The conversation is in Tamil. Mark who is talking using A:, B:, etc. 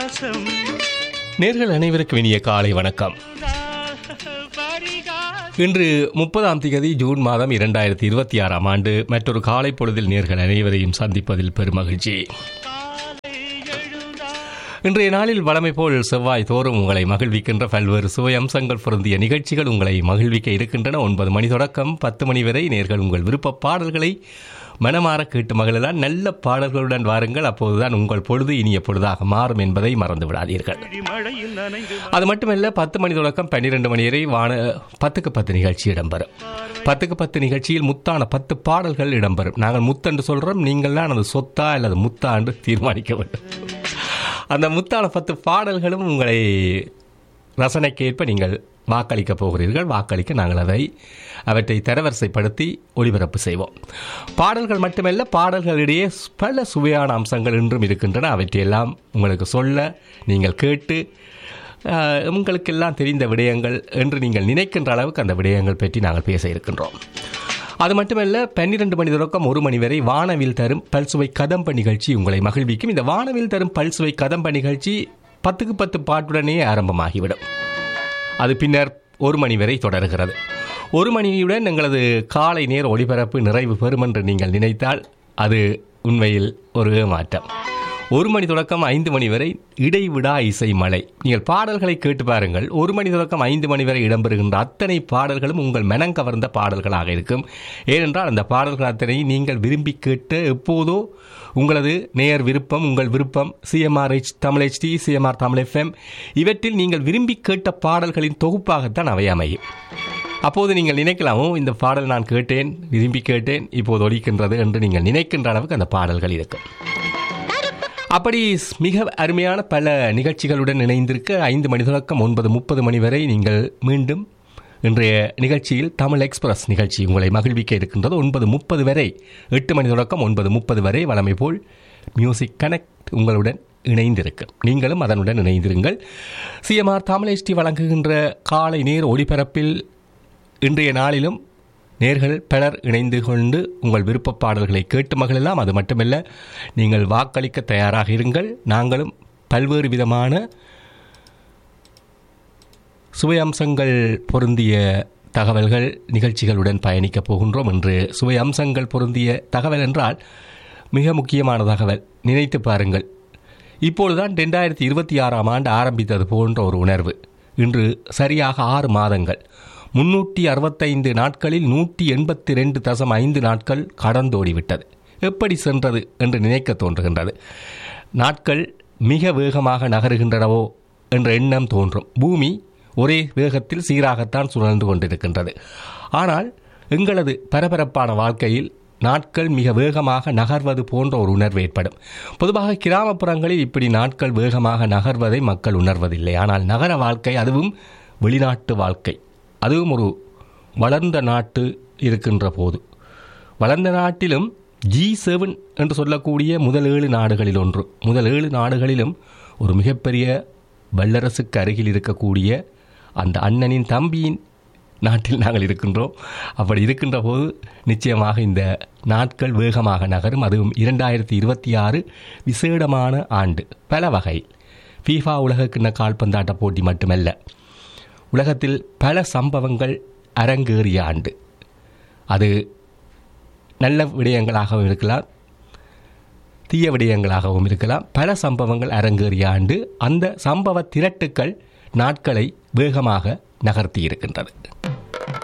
A: பரிகாசம்
B: நேர்கள் அனைவருக்கும் இனிய காலை வணக்கம்
A: பரிகாசம்
B: இன்று முப்பதாம் தேதி ஜூன் மாதம் இரண்டாயிரத்தி இருபத்தி ஆறாம் ஆண்டு மற்றொரு காலை பொழுதில் நேர்கள் அனைவரையும் சந்திப்பதில் பெருமகிழ்ச்சி
A: காலை எழுந்தா
B: இன்றைய நாளில் வழமை போல் செவ்வாய் தோறும் உங்களை மகிழ்விக்கின்ற பல்வேறு சுவை அம்சங்கள் பொருந்திய நிகழ்ச்சிகள் உங்களை மகிழ்விக்க இருக்கின்றன ஒன்பது மணி தொடக்கம் பத்து மணி வரை நேர்கள் உங்கள் விருப்ப பாடல்களை மனமாற கேட்டு மகிழலாம் நல்ல பாடல்களுடன் வாருங்கள் அப்போதுதான் உங்கள் பொழுது இனிய பொழுதாக மாறும் என்பதை மறந்து விடாதீர்கள்
A: மழையில் நனைந்து
B: அது மட்டுமல்ல பத்து மணி தொடக்கம் பன்னிரெண்டு மணி வரை வான பத்துக்கு பத்து நிகழ்ச்சி இடம்பெறும் பத்துக்கு பத்து நிகழ்ச்சியில் முத்தான பத்து பாடல்கள் இடம்பெறும் நாங்கள் முத்தன்று சொல்றோம் நீங்கள்லாம் அந்த சொத்தா அல்லது முத்தா என்று தீர்மானிக்க வேண்டும் அந்த முத்தான பத்து பாடல்களும் உங்களை ரசனைக்கேற்ப நீங்கள் வாக்களிக்க போகிறீர்கள் வாக்களிக்க நாங்கள் அதை அவற்றை தரவரிசைப்படுத்தி ஒளிபரப்பு செய்வோம் பாடல்கள் மட்டுமல்ல பாடல்களிடையே பல சுவையான அம்சங்கள் இன்றும் இருக்கின்றன அவற்றையெல்லாம் உங்களுக்கு சொல்ல நீங்கள் கேட்டு ஆஹ், உங்களுக்கெல்லாம் தெரிந்த விடயங்கள் என்று நீங்கள் நினைக்கின்ற அளவுக்கு அந்த விடயங்கள் பற்றி நாங்கள் பேச இருக்கின்றோம் அது மட்டுமல்ல பன்னிரண்டு மணி தொடக்கம் ஒரு மணி வரை வானவில் தரும் பல்சுவை கதம்ப நிகழ்ச்சி உங்களை மகிழ்விக்கும் இந்த வானவில் தரும் பல்சுவை கதம்ப நிகழ்ச்சி பத்துக்கு பத்து பாட்டுடனே ஆரம்பமாகிவிடும் அது பின்னர் ஒரு மணி வரை தொடர்கிறது ஒரு மணியுடன் எங்களது காலை நேர ஒளிபரப்பு நிறைவு பெறும் என்று நீங்கள் நினைத்தால் அது உண்மையில் ஒரு ஏமாற்றம் ஒரு மணி தொடக்கம் ஐந்து மணி வரை இடைவிடா இசை மலை நீங்கள் பாடல்களை கேட்டு பாருங்கள் ஒரு மணி தொடக்கம் ஐந்து மணி வரை இடம்பெறுகின்ற அத்தனை பாடல்களும் உங்கள் மனம் கவர்ந்த பாடல்களாக இருக்கும் ஏனென்றால் அந்த பாடல்கள் அத்தனை நீங்கள் விரும்பி கேட்டு எப்போதோ உங்களது நேயர் விருப்பம் உங்கள் விருப்பம் CMRH Tamil HD CMR Tamil FM இவற்றில் நீங்கள் விரும்பி கேட்ட பாடல்களின் தொகுப்பாகத்தான் அவை அமையும் அப்போது நீங்கள் நினைக்கலாமோ இந்த பாடல் நான் கேட்டேன் விரும்பி கேட்டேன் இப்போது ஒலிக்கின்றது என்று நீங்கள் நினைக்கின்ற அளவுக்கு அந்த பாடல்கள் இருக்கும் அப்படி மிக அருமையான பல நிகழ்ச்சிகளுடன் இணைந்திருக்க ஐந்து மணி தொடக்கம் ஒன்பது முப்பது மணி வரை நீங்கள் மீண்டும் இன்றைய நிகழ்ச்சியில் தமிழ் எக்ஸ்பிரஸ் நிகழ்ச்சி உங்களை மகிழ்விக்க இருக்கின்றது ஒன்பது முப்பது வரை எட்டு மணி தொடக்கம் ஒன்பது முப்பது வரை வழமை போல் மியூசிக் கனெக்ட் உங்களுடன் இணைந்திருக்கும் நீங்களும் அதனுடன் இணைந்திருங்கள் சிஎம்ஆர் தமிழ் எஸ்டி வழங்குகின்ற காலை நேர ஒளிபரப்பில் இன்றைய நாளிலும் நேர்கள் பலர் இணைந்து கொண்டு உங்கள் விருப்ப பாடல்களை கேட்டு மகிழலாம் அது மட்டுமல்ல நீங்கள் வாக்களிக்க தயாராக இருங்கள் நாங்களும் பல்வேறு விதமான சுவை அம்சங்கள் பொருந்திய தகவல்கள் நிகழ்ச்சிகளுடன் பயணிக்கப் போகின்றோம் என்று சுவை அம்சங்கள் பொருந்திய தகவல் என்றால் மிக முக்கியமான தகவல் நினைத்து பாருங்கள் இப்பொழுதுதான் ரெண்டாயிரத்தி இருபத்தி ஆறாம் ஆண்டு ஆரம்பித்தது போன்ற ஒரு உணர்வு இன்று சரியாக ஆறு மாதங்கள் முன்னூற்றி அறுபத்தைந்து நாட்களில் நூற்றி எண்பத்தி ரெண்டு தசம் ஐந்து நாட்கள் கடந்தோடிவிட்டது எப்படி சென்றது என்று நினைக்க தோன்றுகின்றது நாட்கள் மிக வேகமாக நகருகின்றனவோ என்ற எண்ணம் தோன்றும் பூமி ஒரே வேகத்தில் சீராகத்தான் சுழன்று கொண்டிருக்கின்றது ஆனால் எங்களது பரபரப்பான வாழ்க்கையில் நாட்கள் மிக வேகமாக நகர்வது போன்ற ஒரு உணர்வு ஏற்படும் பொதுவாக கிராமப்புறங்களில் இப்படி நாட்கள் வேகமாக நகர்வதை மக்கள் உணர்வதில்லை ஆனால் நகர வாழ்க்கை அதுவும் வெளிநாட்டு வாழ்க்கை அதுவும் ஒரு வளர்ந்த நாட்டு இருக்கின்ற போது வளர்ந்த நாட்டிலும் ஜி செவன் என்று சொல்லக்கூடிய முதல் ஏழு நாடுகளில் ஒன்று முதல் ஏழு நாடுகளிலும் ஒரு மிகப்பெரிய வல்லரசுக்கு அருகில் இருக்கக்கூடிய அந்த அண்ணனின் தம்பியின் நாட்டில் நாங்கள் இருக்கின்றோம் அப்படி இருக்கின்ற போது நிச்சயமாக இந்த நாட்கள் வேகமாக நகரும் அதுவும் இரண்டாயிரத்தி இருபத்தி ஆறு விசேடமான ஆண்டு பல வகையில் ஃபீஃபா உலகக்கிண்ண கால்பந்தாட்ட போட்டி மட்டுமல்ல உலகத்தில் பல சம்பவங்கள் அரங்கேறிய ஆண்டு அது நல்ல விடயங்களாகவும் இருக்கலாம் தீய விடயங்களாகவும் இருக்கலாம் பல சம்பவங்கள் அரங்கேறிய ஆண்டு அந்த சம்பவ திரட்டுக்கள் நாட்களை வேகமாக நகர்த்தி இருக்கின்றது